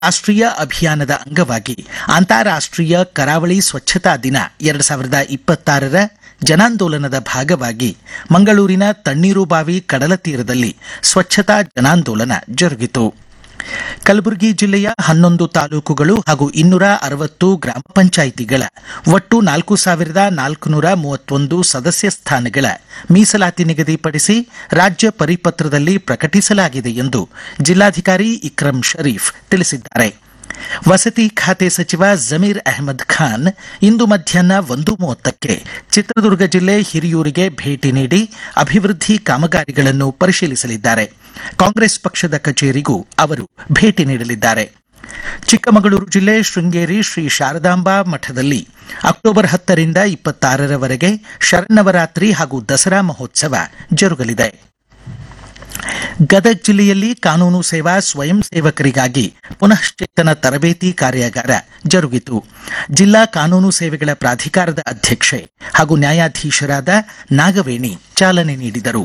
ರಾಷ್ಟ್ರೀಯ ಅಭಿಯಾನದ ಅಂಗವಾಗಿ ಅಂತಾರಾಷ್ಟ್ರೀಯ ಕರಾವಳಿ ಸ್ವಚ್ಛತಾ ದಿನ ಎರಡು ಸಾವಿರದ ಇಪ್ಪತ್ತಾರರ ಜನಾಂದೋಲನದ ಭಾಗವಾಗಿ ಮಂಗಳೂರಿನ ತಣ್ಣೀರುಬಾವಿ ಕಡಲ ತೀರದಲ್ಲಿ ಸ್ವಚ್ಛತಾ ಜನಾಂದೋಲನ ಜರುಗಿತು ಕಲಬುರಗಿ ಜಿಲ್ಲೆಯ ಹನ್ನೊಂದು ತಾಲೂಕುಗಳು ಹಾಗೂ ಇನ್ನೂರ ಅರವತ್ತು ಗ್ರಾಮ ಪಂಚಾಯಿತಿಗಳ ಒಟ್ಟು ನಾಲ್ಕು ಸಾವಿರದ ನಾಲ್ಕುನೂರ ಮೂವತ್ತೊಂದು ಸದಸ್ಯ ಸ್ಥಾನಗಳ ಮೀಸಲಾತಿ ನಿಗದಿಪಡಿಸಿ ರಾಜ್ಯ ಪರಿಪತ್ರದಲ್ಲಿ ಪ್ರಕಟಿಸಲಾಗಿದೆ ಎಂದು ಜಿಲ್ಲಾಧಿಕಾರಿ ಇಕ್ರಂ ಶರೀಫ್ ತಿಳಿಸಿದ್ದಾರೆ ವಸತಿ ಖಾತೆ ಸಚಿವ ಜಮೀರ್ ಅಹಮದ್ ಖಾನ್ ಇಂದು ಮಧ್ಯಾಹ್ನ ಒಂದು ಮೂವತ್ತಕ್ಕೆ ಚಿತ್ರದುರ್ಗ ಜಿಲ್ಲೆ ಹಿರಿಯೂರಿಗೆ ಭೇಟಿ ನೀಡಿ ಅಭಿವೃದ್ಧಿ ಕಾಮಗಾರಿಗಳನ್ನು ಪರಿಶೀಲಿಸಲಿದ್ದಾರೆ ಕಾಂಗ್ರೆಸ್ ಪಕ್ಷದ ಕಚೇರಿಗೂ ಅವರು ಭೇಟಿ ನೀಡಲಿದ್ದಾರೆ ಚಿಕ್ಕಮಗಳೂರು ಜಿಲ್ಲೆ ಶೃಂಗೇರಿ ಶ್ರೀ ಶಾರದಾಂಬಾ ಮಠದಲ್ಲಿ ಅಕ್ಟೋಬರ್ ಹತ್ತರಿಂದ ಇಪ್ಪತ್ತಾರರವರೆಗೆ ಶರನ್ನವರಾತ್ರಿ ಹಾಗೂ ದಸರಾ ಮಹೋತ್ಸವ ಜರುಗಲಿದೆ ಗದಗ ಜಿಲ್ಲೆಯಲ್ಲಿ ಕಾನೂನು ಸೇವಾ ಸ್ವಯಂ ಸೇವಕರಿಗಾಗಿ ಪುನಶ್ಚೇತನ ತರಬೇತಿ ಕಾರ್ಯಾಗಾರ ಜರುಗಿತು ಜಿಲ್ಲಾ ಕಾನೂನು ಸೇವೆಗಳ ಪ್ರಾಧಿಕಾರದ ಅಧ್ಯಕ್ಷೆ ಹಾಗೂ ನ್ಯಾಯಾಧೀಶರಾದ ನಾಗವೇಣಿ ಚಾಲನೆ ನೀಡಿದರು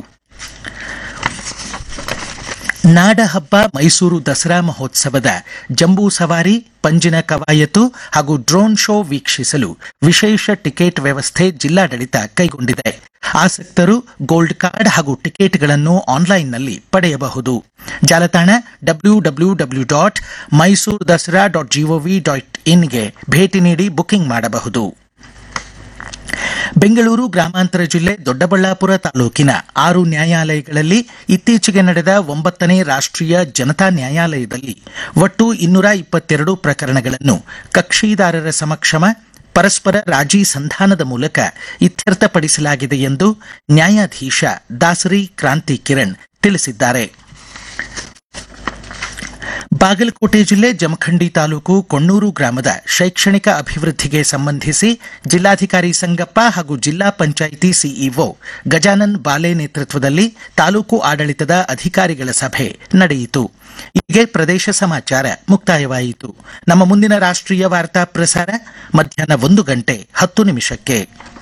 ನಾಡಹಬ್ಬ ಮೈಸೂರು ದಸರಾ ಮಹೋತ್ಸವದ ಜಂಬೂ ಸವಾರಿ ಪಂಜಿನ ಕವಾಯತು ಹಾಗೂ ಡ್ರೋನ್ ಶೋ ವೀಕ್ಷಿಸಲು ವಿಶೇಷ ಟಿಕೆಟ್ ವ್ಯವಸ್ಥೆ ಜಿಲ್ಲಾಡಳಿತ ಕೈಗೊಂಡಿದೆ ಆಸಕ್ತರು ಗೋಲ್ಡ್ ಕಾರ್ಡ್ ಹಾಗೂ ಟಿಕೆಟ್ಗಳನ್ನು ಆನ್ಲೈನ್ನಲ್ಲಿ ಪಡೆಯಬಹುದು ಜಾಲತಾಣ W W W dot Mysuru Dasara dot GOV dot ಇನ್ಗೆ ಭೇಟಿ ನೀಡಿ ಬುಕಿಂಗ್ ಮಾಡಬಹುದು ಬೆಂಗಳೂರು ಗ್ರಾಮಾಂತರ ಜಿಲ್ಲೆ ದೊಡ್ಡಬಳ್ಳಾಪುರ ತಾಲೂಕಿನ ಆರು ನ್ಯಾಯಾಲಯಗಳಲ್ಲಿ ಇತ್ತೀಚೆಗೆ ನಡೆದ ಒಂಬತ್ತನೇ ರಾಷ್ಟ್ರೀಯ ಜನತಾ ನ್ಯಾಯಾಲಯದಲ್ಲಿ ಒಟ್ಟು ಇನ್ನೂರ ಇಪ್ಪತ್ತೆರಡು ಪ್ರಕರಣಗಳನ್ನು ಕಕ್ಷಿದಾರರ ಸಮಕ್ಷಮ ಪರಸ್ಪರ ರಾಜಿ ಸಂಧಾನದ ಮೂಲಕ ಇತ್ಯರ್ಥಪಡಿಸಲಾಗಿದೆ ಎಂದು ನ್ಯಾಯಾಧೀಶ ದಾಸರಿ ಕ್ರಾಂತಿ ಕಿರಣ್ ತಿಳಿಸಿದ್ದಾರೆ ಬಾಗಲಕೋಟೆ ಜಿಲ್ಲೆ ಜಮಖಂಡಿ ತಾಲೂಕು ಕೊಣ್ಣೂರು ಗ್ರಾಮದ ಶೈಕ್ಷಣಿಕ ಅಭಿವೃದ್ಧಿಗೆ ಸಂಬಂಧಿಸಿ ಜಿಲ್ಲಾಧಿಕಾರಿ ಸಂಗಪ್ಪ ಹಾಗೂ ಜಿಲ್ಲಾ ಪಂಚಾಯಿತಿ ಸಿಇಒ ಗಜಾನನ್ ಬಾಲೆ ನೇತೃತ್ವದಲ್ಲಿ ತಾಲೂಕು ಆಡಳಿತದ ಅಧಿಕಾರಿಗಳ ಸಭೆ ನಡೆಯಿತು ಹೀಗೆ ಪ್ರದೇಶ ಸಮಾಚಾರ ಮುಕ್ತಾಯವಾಯಿತು ನಮ್ಮ ಮುಂದಿನ ರಾಷ್ಟ್ರೀಯ ವಾರ್ತಾ ಪ್ರಸಾರ ಮಧ್ಯಾಹ್ನ ಒಂದು ಗಂಟೆ ಹತ್ತು ನಿಮಿಷಕ್ಕೆ